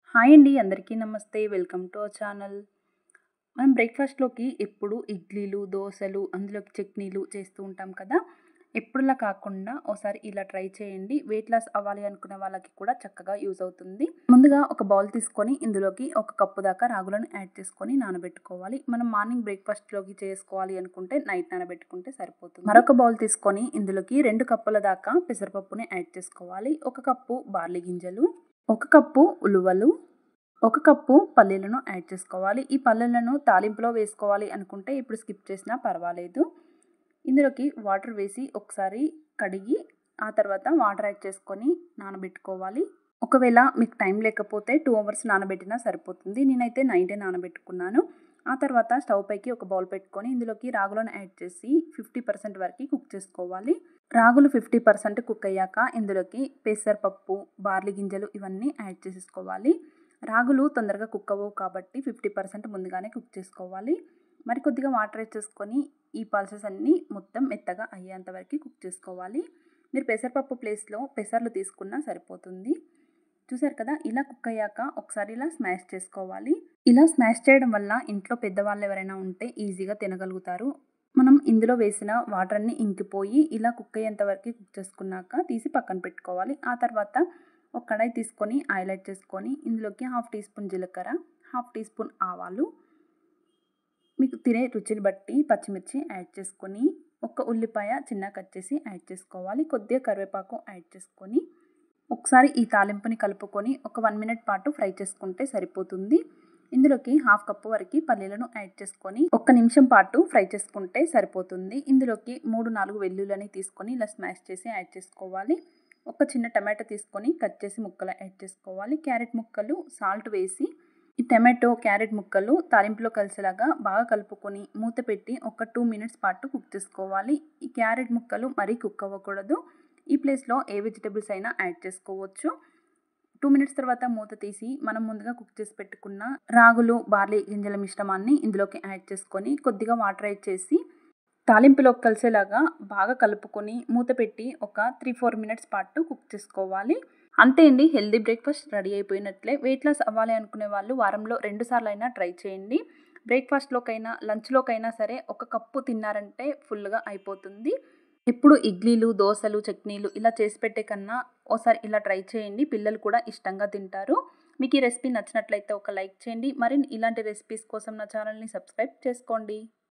hi అండి అందరికీ నమస్తే వెల్కమ్ టు అవర్ ఛానల్ మనం బ్రేక్ఫాస్ట్లోకి ఎప్పుడు ఇడ్లీలు దోశలు అందులోకి చట్నీలు చేస్తూ ఉంటాం కదా ఎప్పుడులా కాకుండా ఒకసారి ఇలా ట్రై చేయండి వెయిట్ లాస్ అవ్వాలి అనుకునే వాళ్ళకి కూడా చక్కగా యూజ్ అవుతుంది ముందుగా ఒక బౌల్ తీసుకొని ఇందులోకి ఒక కప్పు దాకా రాగులను యాడ్ చేసుకొని నానబెట్టుకోవాలి మనం మార్నింగ్ బ్రేక్ఫాస్ట్లోకి చేసుకోవాలి అనుకుంటే నైట్ నానబెట్టుకుంటే సరిపోతుంది మరొక బౌల్ తీసుకొని ఇందులోకి రెండు కప్పుల దాకా పెసరపప్పుని యాడ్ చేసుకోవాలి ఒక కప్పు బార్లీ గింజలు ఒక కప్పు ఉలువలు ఒక కప్పు పల్లీలను యాడ్ చేసుకోవాలి ఈ పల్లీలను తాలింపులో వేసుకోవాలి అనుకుంటే ఇప్పుడు స్కిప్ చేసినా పర్వాలేదు ఇందులోకి వాటర్ వేసి ఒకసారి కడిగి ఆ తర్వాత వాటర్ యాడ్ చేసుకొని నానబెట్టుకోవాలి ఒకవేళ మీకు టైం లేకపోతే టూ అవర్స్ నానబెట్టినా సరిపోతుంది నేనైతే నైటే నానబెట్టుకున్నాను ఆ తర్వాత స్టవ్ పైకి ఒక బౌల్ పెట్టుకొని ఇందులోకి రాగులను యాడ్ చేసి ఫిఫ్టీ పర్సెంట్ వరకు కుక్ చేసుకోవాలి రాగులు ఫిఫ్టీ పర్సెంట్ కుక్ అయ్యాక ఇందులోకి పెసరపప్పు బార్లీ గింజలు ఇవన్నీ యాడ్ చేసేసుకోవాలి రాగులు తొందరగా కుక్ అవ్వవు కాబట్టి ఫిఫ్టీ పర్సెంట్ ముందుగానే కుక్ చేసుకోవాలి మరి కొద్దిగా వాటర్ యాడ్ చేసుకొని ఈ పల్సెస్ అన్నీ మొత్తం మెత్తగా అయ్యేంత వరకు కుక్ చేసుకోవాలి మీరు పెసరపప్పు ప్లేస్లో పెసర్లు తీసుకున్నా సరిపోతుంది చూసారు కదా ఇలా కుక్ అయ్యాక ఒకసారి ఇలా స్మాష్ చేసుకోవాలి ఇలా స్మాష్ చేయడం వల్ల ఇంట్లో పెద్దవాళ్ళు ఎవరైనా ఉంటే ఈజీగా తినగలుగుతారు మనం ఇందులో వేసిన వాటర్ అన్ని ఇంకిపోయి ఇలా కుక్ అయ్యేంత వరకు కుక్ చేసుకున్నాక తీసి పక్కన పెట్టుకోవాలి ఆ తర్వాత ఒక కడాయి తీసుకొని ఆయిల్ యాడ్ చేసుకొని ఇందులోకి హాఫ్ టీ స్పూన్ జీలకర్ర హాఫ్ టీ స్పూన్ ఆవాలు మీకు తినే రుచిని బట్టి పచ్చిమిర్చి యాడ్ చేసుకొని ఒక ఉల్లిపాయ చిన్న కట్ చేసి యాడ్ చేసుకోవాలి కొద్దిగా కరివేపాకు యాడ్ చేసుకొని ఒకసారి ఈ తాలింపుని కలుపుకొని ఒక వన్ మినిట్ పాటు ఫ్రై చేసుకుంటే సరిపోతుంది ఇందులోకి హాఫ్ కప్పు వరకు పల్లీలను యాడ్ చేసుకొని ఒక్క నిమిషం పాటు ఫ్రై చేసుకుంటే సరిపోతుంది ఇందులోకి మూడు నాలుగు వెల్లుల్లని తీసుకొని ఇలా స్మాష్ చేసి యాడ్ చేసుకోవాలి ఒక చిన్న టమాటో తీసుకొని కట్ చేసి ముక్కలు యాడ్ చేసుకోవాలి క్యారెట్ ముక్కలు సాల్ట్ వేసి ఈ టమాటో క్యారెట్ ముక్కలు తాలింపులో కలిసేలాగా బాగా కలుపుకొని మూత పెట్టి ఒక టూ మినిట్స్ పాటు కుక్ చేసుకోవాలి ఈ క్యారెట్ ముక్కలు మరీ కుక్ అవ్వకూడదు ఈ ప్లేస్లో ఏ వెజిటబుల్స్ అయినా యాడ్ చేసుకోవచ్చు టూ మినిట్స్ తర్వాత మూత తీసి మనం ముందుగా కుక్ చేసి పెట్టుకున్న రాగులు బార్లీ గింజల మిశ్రమాన్ని ఇందులోకి యాడ్ చేసుకొని కొద్దిగా వాటర్ యాడ్ చేసి తాలింపులో కలిసేలాగా బాగా కలుపుకొని మూత పెట్టి ఒక త్రీ ఫోర్ మినిట్స్ పాటు కుక్ చేసుకోవాలి అంతే అండి హెల్దీ బ్రేక్ఫాస్ట్ రెడీ అయిపోయినట్లే వెయిట్ లాస్ అవ్వాలి అనుకునే వాళ్ళు వారంలో రెండు సార్లు అయినా ట్రై చేయండి బ్రేక్ఫాస్ట్లోకైనా లంచ్లోకైనా సరే ఒక కప్పు తిన్నారంటే ఫుల్గా అయిపోతుంది ఎప్పుడు ఇడ్లీలు దోశలు చట్నీలు ఇలా చేసి పెట్టే కన్నా ఓసారి ఇలా ట్రై చేయండి పిల్లలు కూడా ఇష్టంగా తింటారు మీకు ఈ రెసిపీ నచ్చినట్లయితే ఒక లైక్ చేయండి మరిన్ని ఇలాంటి రెసిపీస్ కోసం నా ఛానల్ని సబ్స్క్రైబ్ చేసుకోండి